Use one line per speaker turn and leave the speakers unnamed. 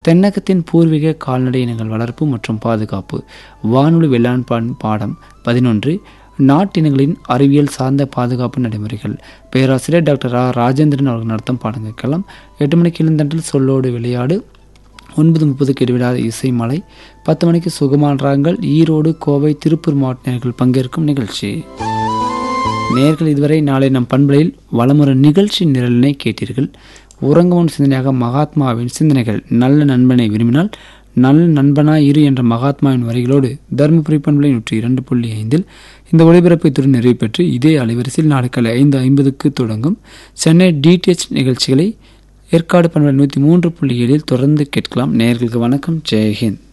தென்னகத்தின் பூர்வீக கால்நடை இனங்கள் வளர்ப்பு மற்றும் பாதுகாப்பு வானொலி வேளாண் பா- பாடம் பதினொன்று நாட்டினங்களின் அறிவியல் சார்ந்த பாதுகாப்பு நடைமுறைகள் பேராசிரியர் டாக்டர் ரா ராஜேந்திரன் அவர்கள் நடத்தும் பாடம் கேட்கலாம் எட்டு மணிக்கு இளந்தண்டில் சொல்லோடு விளையாடு ஒன்பது முப்பதுக்கு இடைவிடாத இசை மலை பத்து மணிக்கு சுகமான ராகங்கள் ஈரோடு கோவை திருப்பூர் மாவட்ட நேயர்கள் பங்கேற்கும் நிகழ்ச்சி நேர்கள் இதுவரை நாளை நம் பண்பலையில் வளமுறை நிகழ்ச்சி நிரலினை கேட்டீர்கள் உறங்கவன் சிந்தனையாக மகாத்மாவின் சிந்தனைகள் நல்ல நண்பனை விரும்பினால் நல்ல நண்பனாய் இரு என்ற மகாத்மாவின் வரிகளோடு தருமபுரி பண்பலை நூற்றி இரண்டு புள்ளி ஐந்தில் இந்த ஒளிபரப்பை துறை நிறைவு பெற்று இதே அலைவரிசையில் நாளை காலை ஐந்து ஐம்பதுக்கு தொடங்கும் சென்னை டிடிஎச் நிகழ்ச்சிகளை ஏற்காடு பண்பலை நூற்றி மூன்று புள்ளி ஏழில் தொடர்ந்து கேட்கலாம் நேயர்களுக்கு வணக்கம் ஜெயஹிந்த்